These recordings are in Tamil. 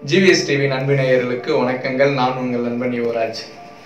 ஜிவிஎஸ் டிவி நண்பு நேயர்களுக்கு வணக்கங்கள் நான் உங்கள் நண்பன் யுவராஜ்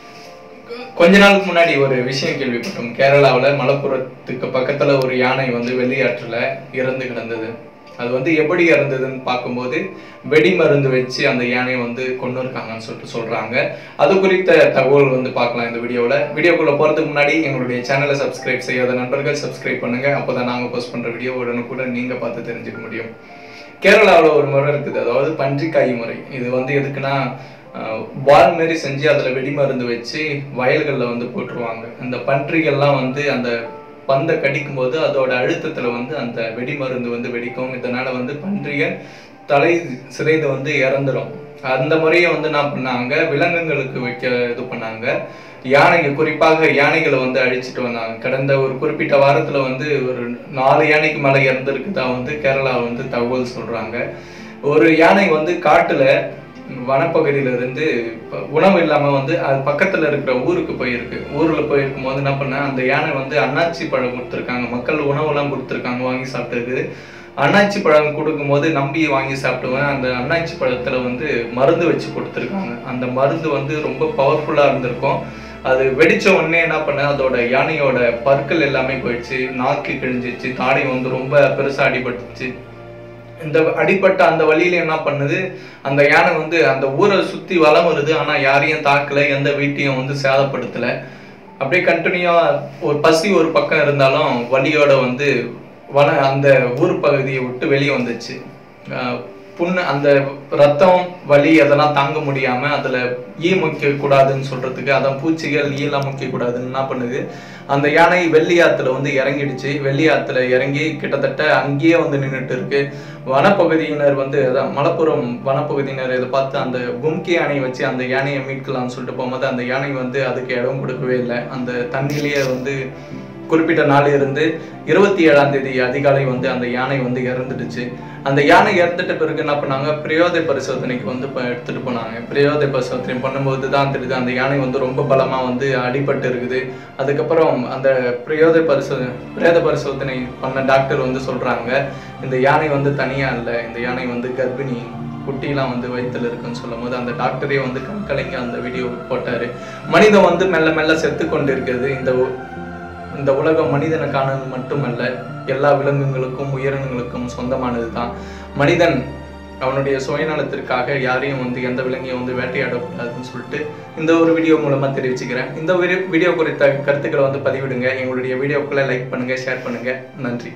கொஞ்ச நாளுக்கு முன்னாடி ஒரு விஷயம் கேள்விப்பட்டோம் கேரளாவில் மலப்புரத்துக்கு பக்கத்துல ஒரு யானை வந்து வெளியாற்றுல இறந்து கிடந்தது அது வந்து எப்படி இறந்ததுன்னு பார்க்கும்போது வெடி மருந்து வச்சு அந்த யானையை வந்து கொண்டு இருக்காங்கன்னு சொல்லிட்டு சொல்றாங்க அது குறித்த தகவல் வந்து பார்க்கலாம் இந்த வீடியோவில் வீடியோக்குள்ள போறதுக்கு முன்னாடி எங்களுடைய சேனலை சப்ஸ்கிரைப் செய்யாத நண்பர்கள் சப்ஸ்கிரைப் பண்ணுங்க அப்போதான் நாங்க போஸ்ட் பண்ற வீடியோ உடனுக்குடன் நீங்க பார்த்து தெரிஞ்சுக்க முடியும் கேரளாவில் ஒரு முறை இருக்குது அதாவது பன்றிக்காய் முறை இது வந்து எதுக்குன்னா அஹ், பால் மாரி செஞ்சு அதில் வெடி மருந்து வச்சு வயல்களில் வந்து போட்டுருவாங்க அந்த பன்றிகள்லாம் வந்து அந்த பந்தை கடிக்கும் போது அதோட அழுத்தத்தில் வந்து அந்த வெடி மருந்து வந்து வெடிக்கும் இதனால வந்து பன்றிகள் தலை சிதைந்து வந்து இறந்துரும் அந்த முறையை வந்து என்ன பண்ணாங்க விலங்குகளுக்கு வைக்க இது பண்ணாங்க யானைங்க குறிப்பாக யானைகளை வந்து அழிச்சிட்டு வந்தாங்க கடந்த ஒரு குறிப்பிட்ட வாரத்துல வந்து ஒரு நாலு யானைக்கு மேல இறந்துருக்குதா வந்து கேரளா வந்து தகவல் சொல்றாங்க ஒரு யானை வந்து காட்டுல வனப்பகுதியில இருந்து இப்ப உணவு இல்லாம வந்து அது பக்கத்துல இருக்கிற ஊருக்கு போயிருக்கு ஊர்ல போயிருக்கும் போது என்ன பண்ண அந்த யானை வந்து அன்னாச்சி பழம் கொடுத்துருக்காங்க மக்கள் உணவெல்லாம் கொடுத்துருக்காங்க வாங்கி சாப்பிட்டது அன்னாச்சி பழம் கொடுக்கும்போது நம்பி வாங்கி சாப்பிடுவேன் அந்த அன்னாச்சி பழத்துல வந்து மருந்து வச்சு கொடுத்துருக்காங்க அந்த மருந்து வந்து ரொம்ப பவர்ஃபுல்லா இருந்திருக்கும் அது வெடிச்ச உடனே என்ன பண்ண அதோட யானையோட பற்கள் எல்லாமே போயிடுச்சு நாக்கு கிழிஞ்சிச்சு தாடை வந்து ரொம்ப பெருசா அடிபட்டுச்சு இந்த அடிப்பட்ட அந்த வழியில என்ன பண்ணுது அந்த யானை வந்து அந்த ஊரை சுத்தி வலம் வருது ஆனா யாரையும் தாக்கல எந்த வீட்டையும் வந்து சேதப்படுத்தல அப்படியே கண்டினியூவா ஒரு பசி ஒரு பக்கம் இருந்தாலும் வலியோட வந்து வன அந்த ஊர் பகுதியை விட்டு வெளியே வந்துச்சு ஆஹ் புண்ணு அந்த ரத்தம் வலி அதெல்லாம் தாங்க முடியாம அதுல ஈ முக்கிய கூடாதுன்னு சொல்றதுக்கு அதான் பூச்சிகள் ஈலாம் முக்கிய கூடாதுன்னு என்ன பண்ணுது அந்த யானை வெள்ளியாத்துல வந்து இறங்கிடுச்சு வெள்ளியாத்துல இறங்கி கிட்டத்தட்ட அங்கேயே வந்து நின்றுட்டு இருக்கு வனப்பகுதியினர் வந்து அதான் மலப்புரம் வனப்பகுதியினர் இதை பார்த்து அந்த கும்கி யானையை வச்சு அந்த யானையை மீட்கலாம்னு சொல்லிட்டு போகும்போது அந்த யானை வந்து அதுக்கு இடம் கொடுக்கவே இல்லை அந்த தண்ணியிலேயே வந்து குறிப்பிட்ட நாள் இருந்து இருபத்தி ஏழாம் தேதி அதிகாலை வந்து அந்த யானை வந்து இறந்துடுச்சு அந்த யானை இறந்துட்ட பிறகு என்ன பண்ணாங்க பிரயோதை பரிசோதனைக்கு வந்து இப்ப எடுத்துட்டு போனாங்க பிரயோதை பரிசோதனை பண்ணும்போது தான் தெரியுது அந்த யானை வந்து ரொம்ப பலமா வந்து அடிபட்டு இருக்குது அதுக்கப்புறம் அந்த பிரயோதை பரிசோதனை பிரேத பரிசோதனை பண்ண டாக்டர் வந்து சொல்றாங்க இந்த யானை வந்து தனியா இல்லை இந்த யானை வந்து கர்ப்பிணி குட்டிலாம் வந்து வயித்துல இருக்குன்னு சொல்லும் போது அந்த டாக்டரே வந்து கண்கலங்கி அந்த வீடியோ போட்டாரு மனிதன் வந்து மெல்ல மெல்ல செத்து கொண்டு இருக்கிறது இந்த உ- இந்த உலகம் மனிதனுக்கானது மட்டுமல்ல எல்லா விலங்குகளுக்கும் உயிரினங்களுக்கும் சொந்தமானது தான் மனிதன் அவனுடைய சுயநலத்திற்காக யாரையும் வந்து எந்த விலங்கையும் வந்து வேட்டையாடக்கூடாதுன்னு சொல்லிட்டு இந்த ஒரு வீடியோ மூலமா தெரிவிச்சுக்கிறேன் இந்த வீடியோ வீடியோ குறித்த கருத்துக்களை வந்து பதிவிடுங்க எங்களுடைய வீடியோக்களை லைக் பண்ணுங்க ஷேர் பண்ணுங்க நன்றி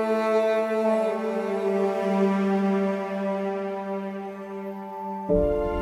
thank you